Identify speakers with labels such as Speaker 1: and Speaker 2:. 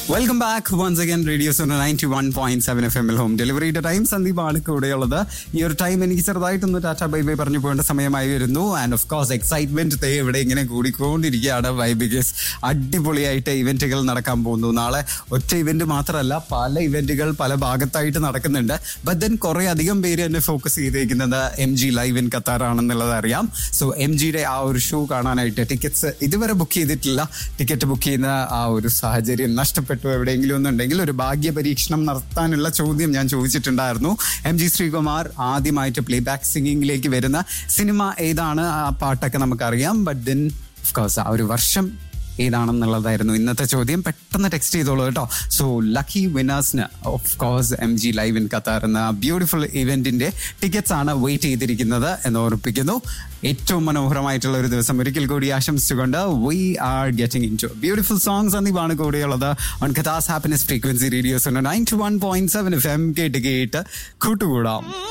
Speaker 1: welcome back once again radio zone ninety one point seven F എമ്മിൽ home ഡെലിവറിയുടെ time Sandeep ആണ് കൂടെയുള്ളത് ഈ ഒരു ടൈം എനിക്ക് ചെറുതായിട്ടൊന്ന് ടാറ്റ ബൈ ബൈ പറഞ്ഞു പോകേണ്ട സമയമായി വരുന്നു ആൻഡ് ഓഫ് കോഴ്സ് എക്സൈറ്റ്മെന്റ് ഇവിടെ ഇങ്ങനെ കൂടിക്കൊണ്ടിരിക്കുകയാണ് ബൈ ബിക്കോസ് അടിപൊളിയായിട്ട് ഇവന്റുകൾ നടക്കാൻ പോകുന്നു നാളെ ഒറ്റ ഇവന്റ് മാത്രമല്ല പല ഇവന്റുകൾ പല ഭാഗത്തായിട്ട് നടക്കുന്നുണ്ട് ബട്ട് ദെൻ കുറെ അധികം പേര് എന്നെ ഫോക്കസ് ചെയ്തേക്കുന്നത് M G live in Qatar ആണെന്നുള്ളത് അറിയാം സോ എം ജിയുടെ ആ ഒരു ഷോ കാണാനായിട്ട് ടിക്കറ്റ്സ് ഇതുവരെ ബുക്ക് ചെയ്തിട്ടില്ല ടിക്കറ്റ് ബുക്ക് ചെയ്യുന്ന ആ ഒരു സാഹചര്യം നഷ്ടപ്പെട്ടു എവിടെയെങ്കിലും ഒന്നുണ്ടെങ്കിൽ ഒരു ഭാഗ്യ പരീക്ഷണം നടത്താനുള്ള ചോദ്യം ഞാൻ ചോദിച്ചിട്ടുണ്ടായിരുന്നു എം ജി ശ്രീകുമാർ ആദ്യമായിട്ട് പ്ലേ ബാക്ക് സിംഗിങ്ങിലേക്ക് വരുന്ന സിനിമ ഏതാണ് ആ പാട്ടൊക്കെ നമുക്കറിയാം ബട്ട് ദെൻ ഓഫ് കോഴ്സ് ആ ഒരു വർഷം ഏതാണെന്നുള്ളതായിരുന്നു ഇന്നത്തെ ചോദ്യം പെട്ടെന്ന് ടെക്സ്റ്റ് ചെയ്തോളൂ കേട്ടോ സോ ലക്കി വിന്നേഴ്സിന് of course M G live in Qatar എന്ന ബ്യൂട്ടിഫുൾ ഇവന്റിന്റെ ടിക്കറ്റ്സ് ആണ് വെയിറ്റ് ചെയ്തിരിക്കുന്നത് എന്ന് ഓർപ്പിക്കുന്നു ഏറ്റവും മനോഹരമായിട്ടുള്ള ഒരു ദിവസം ഒരിക്കൽ കൂടി ആശംസിച്ചുകൊണ്ട് we are getting in to beautiful songs സന്ദീപാണ് കൂടെയുള്ളത് on Qatar's happiness frequency radios nine two one point seven F M കേട്ട് കേട്ട് കൂട്ടുകൂടാം